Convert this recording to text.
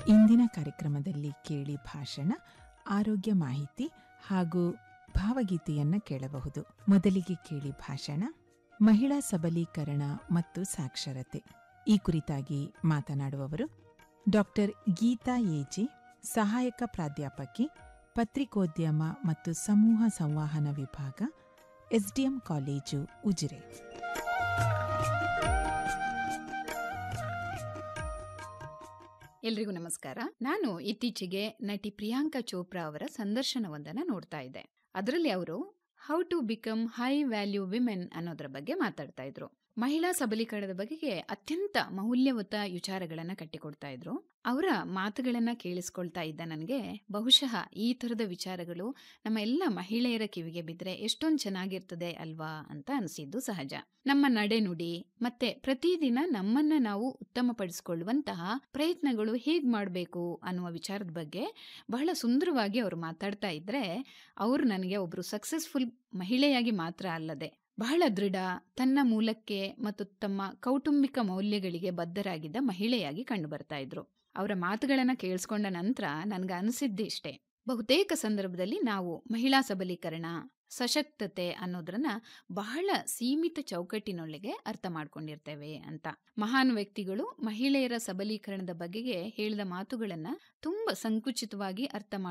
ಇಂದಿನ ಕಾರ್ಯಕ್ರಮದಲ್ಲಿ ಕೇಳಿ ಭಾಷಣ ಆರೋಗ್ಯ ಮಾಹಿತಿ ಹಾಗೂ ಭಾವಗೀತೆಯನ್ನ ಕೇಳಬಹುದು ಮೊದಲಿಗೆ ಕೇಳಿ ಭಾಷಣ ಮಹಿಳಾ ಸಬಲೀಕರಣ ಮತ್ತು ಸಾಕ್ಷರತೆ ಈ ಕುರಿತಾಗಿ ಮಾತನಾಡುವವರು ಡಾಕ್ಟರ್ ಗೀತಾ ಏಜಿ ಸಹಾಯಕ ಪ್ರಾಧ್ಯಾಪಕಿ ಪತ್ರಿಕೋದ್ಯಮ ಮತ್ತು ಸಮೂಹ ಸಂವಹನ ವಿಭಾಗ ಎಸ್ಡಿಎಂ ಕಾಲೇಜು ಉಜಿರೆ ಎಲ್ರಿಗೂ ನಮಸ್ಕಾರ ನಾನು ಇತ್ತೀಚೆಗೆ ನಟಿ ಪ್ರಿಯಾಂಕಾ ಚೋಪ್ರಾ ಅವರ ಸಂದರ್ಶನವೊಂದನ್ನು ನೋಡ್ತಾ ಇದ್ದೆ ಅದರಲ್ಲಿ ಅವರು how to become high value women ಅನ್ನೋದ್ರ ಬಗ್ಗೆ ಮಾತಾಡ್ತಾ ಇದ್ರು ಮಹಿಳಾ ಸಬಲೀಕರಣದ ಬಗೆಗೆ ಅತ್ಯಂತ ಮೌಲ್ಯಯುತ ವಿಚಾರಗಳನ್ನ ಕಟ್ಟಿಕೊಡ್ತಾ ಇದ್ರು ಅವರ ಮಾತುಗಳನ್ನ ಕೇಳಿಸ್ಕೊಳ್ತಾ ಇದ್ದ ನನಗೆ ಬಹುಶಃ ಈ ತರದ ವಿಚಾರಗಳು ನಮ್ಮ ಎಲ್ಲ ಮಹಿಳೆಯರ ಕಿವಿಗೆ ಬಿದ್ರೆ ಎಷ್ಟೊಂದು ಚೆನ್ನಾಗಿರ್ತದೆ ಅಲ್ವಾ ಅಂತ ಅನಿಸಿದ್ದು ಸಹಜ ನಮ್ಮ ನಡೆನುಡಿ ಮತ್ತೆ ಪ್ರತಿದಿನ ನಮ್ಮನ್ನ ನಾವು ಉತ್ತಮಪಡಿಸಿಕೊಳ್ಳುವಂತಹ ಪ್ರಯತ್ನಗಳು ಹೇಗ್ ಮಾಡಬೇಕು ಅನ್ನುವ ವಿಚಾರದ ಬಗ್ಗೆ ಬಹಳ ಸುಂದರವಾಗಿ ಅವರು ಮಾತಾಡ್ತಾ ಇದ್ರೆ ಅವರು ನನಗೆ ಒಬ್ರು ಸಕ್ಸಸ್ಫುಲ್ ಮಹಿಳೆಯಾಗಿ ಮಾತ್ರ ಅಲ್ಲದೆ ಬಹಳ ದೃಢ ತನ್ನ ಮೂಲಕ್ಕೆ ಮತ್ತು ತಮ್ಮ ಕೌಟುಂಬಿಕ ಮೌಲ್ಯಗಳಿಗೆ ಬದ್ಧರಾಗಿದ್ದ ಮಹಿಳೆಯಾಗಿ ಕಂಡು ಬರ್ತಾ ಇದ್ರು ಅವರ ಮಾತುಗಳನ್ನ ಕೇಳಿಸ್ಕೊಂಡ ನಂತರ ನನ್ಗೆ ಅನಿಸಿದ್ದಿಷ್ಟೇ ಬಹುತೇಕ ಸಂದರ್ಭದಲ್ಲಿ ನಾವು ಮಹಿಳಾ ಸಬಲೀಕರಣ ಸಶಕ್ತತೆ ಅನ್ನೋದ್ರನ್ನ ಬಹಳ ಸೀಮಿತ ಚೌಕಟ್ಟಿನೊಳಗೆ ಅರ್ಥ ಮಾಡ್ಕೊಂಡಿರ್ತೇವೆ ಅಂತ ಮಹಾನ್ ವ್ಯಕ್ತಿಗಳು ಮಹಿಳೆಯರ ಸಬಲೀಕರಣದ ಬಗೆಗೆ ಹೇಳಿದ ಮಾತುಗಳನ್ನ ತುಂಬಾ ಸಂಕುಚಿತವಾಗಿ ಅರ್ಥ